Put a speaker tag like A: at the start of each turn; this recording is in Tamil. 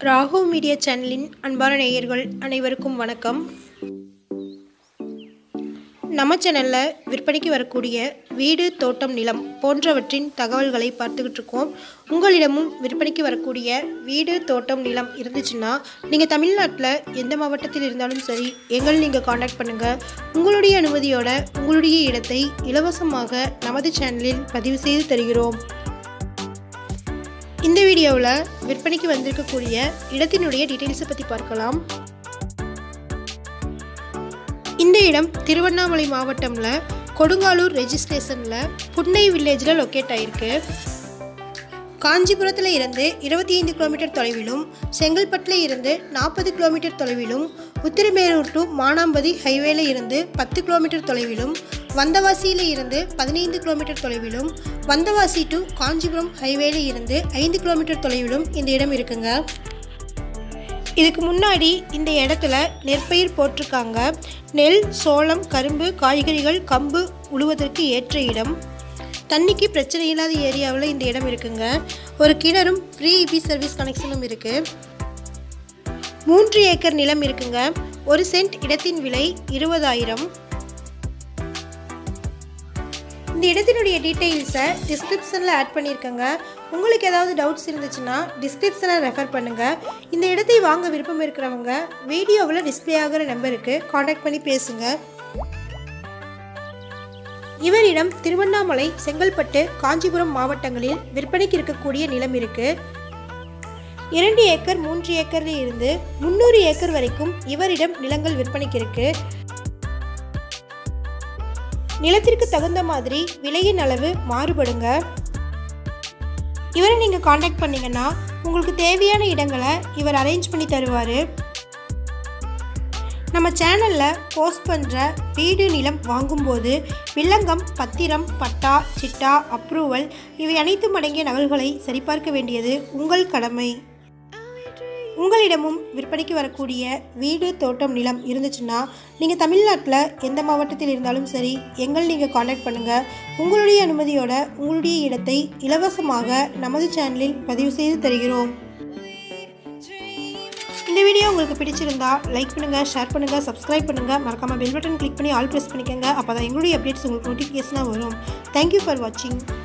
A: ராகு மீடியா சேனலின் அன்பான நேயர்கள் அனைவருக்கும் வணக்கம் நம்ம சேனலில் விற்பனைக்கு வரக்கூடிய வீடு தோட்டம் நிலம் போன்றவற்றின் தகவல்களை பார்த்துக்கிட்டு இருக்கோம் உங்களிடமும் விற்பனைக்கு வரக்கூடிய வீடு தோட்டம் நிலம் இருந்துச்சுன்னா நீங்கள் தமிழ்நாட்டில் எந்த மாவட்டத்தில் இருந்தாலும் சரி எங்களை நீங்கள் காண்டாக்ட் பண்ணுங்கள் உங்களுடைய அனுமதியோட உங்களுடைய இடத்தை இலவசமாக நமது சேனலில் பதிவு செய்து தருகிறோம் இந்த வீடியோவில் விற்பனைக்கு வந்திருக்கக்கூடிய இடத்தினுடைய டீட்டெயில்ஸை பற்றி பார்க்கலாம் இந்த இடம் திருவண்ணாமலை மாவட்டம்ல கொடுங்காலூர் ரெஜிஸ்ட்ரேஷனில் புன்னை வில்லேஜில் லொக்கேட் ஆயிருக்கு காஞ்சிபுரத்தில் இருந்து இருபத்தி ஐந்து கிலோமீட்டர் தொலைவிலும் செங்கல்பட்டில் இருந்து நாற்பது கிலோமீட்டர் தொலைவிலும் உத்திரமேரூர் டு மானாம்பதி ஹைவேல இருந்து பத்து கிலோமீட்டர் தொலைவிலும் வந்தவாசியில் இருந்து பதினைந்து கிலோமீட்டர் தொலைவிலும் வந்தவாசி டு காஞ்சிபுரம் ஹைவேல இருந்து ஐந்து கிலோமீட்டர் தொலைவிலும் இந்த இடம் இருக்குங்க இதுக்கு முன்னாடி இந்த இடத்துல நெற்பயிர் போட்டிருக்காங்க நெல் சோளம் கரும்பு காய்கறிகள் கம்பு உழுவதற்கு ஏற்ற இடம் தண்ணிக்கு பிரச்சனை இல்லாத ஏரியாவில் இந்த இடம் இருக்குங்க ஒரு கிணறும் ஃப்ரீ இபி சர்வீஸ் கனெக்ஷனும் இருக்குது மூன்று ஏக்கர் நிலம் இருக்குங்க ஒரு சென்ட் இடத்தின் விலை இருபதாயிரம் இந்த இடத்தினுடைய டீட்டெயில்ஸை டிஸ்கிரிப்ஷனில் ஆட் பண்ணியிருக்கேங்க உங்களுக்கு ஏதாவது டவுட்ஸ் இருந்துச்சுன்னா டிஸ்கிரிப்ஷனை ரெஃபர் பண்ணுங்கள் இந்த இடத்தை வாங்க விருப்பம் இருக்கிறவங்க வீடியோவில் டிஸ்பிளே ஆகிற நம்பருக்கு காண்டாக்ட் பண்ணி பேசுங்க இவரிடம் திருவண்ணாமலை செங்கல்பட்டு காஞ்சிபுரம் மாவட்டங்களில் விற்பனைக்கு இருக்கக்கூடிய நிலம் இருக்கு இரண்டு ஏக்கர் மூன்று ஏக்கர்ல இருந்து முந்நூறு ஏக்கர் வரைக்கும் இவரிடம் நிலங்கள் விற்பனைக்கு இருக்கு நிலத்திற்கு தகுந்த மாதிரி விலையின் அளவு மாறுபடுங்க இவரை நீங்கள் காண்டாக்ட் பண்ணீங்கன்னா உங்களுக்கு தேவையான இடங்களை இவர் அரேஞ்ச் பண்ணி தருவார் நம்ம சேனலில் போஸ்ட் பண்ணுற வீடு நிலம் வாங்கும்போது வில்லங்கம் பத்திரம் பட்டா சிட்டா அப்ரூவல் இவை அனைத்தும் அடங்கிய நகல்களை சரிபார்க்க வேண்டியது உங்கள் கடமை உங்களிடமும் விற்பனைக்கு வரக்கூடிய வீடு தோட்டம் நிலம் இருந்துச்சுன்னா நீங்கள் தமிழ்நாட்டில் எந்த மாவட்டத்தில் இருந்தாலும் சரி எங்கள் நீங்கள் காண்டாக்ட் பண்ணுங்கள் உங்களுடைய அனுமதியோட உங்களுடைய இடத்தை இலவசமாக நமது சேனலில் பதிவு செய்து தருகிறோம் இந்த வீடியோ உங்களுக்கு பிடிச்சிருந்தா லைக் பண்ணுங்கள் ஷேர் பண்ணுங்கள் சப்ஸ்கிரைப் பண்ணுங்கள் மறக்காமல் பெல் பட்டன் கிளிக் பண்ணி ஆல் ப்ரெஸ் பண்ணிக்கோங்க அப்போ தான் எங்களுடைய அப்டேட்ஸ் உங்களுக்கு நோட்டிஃபிகேஷனாக வரும் தேங்க்யூ ஃபார் வாட்சிங்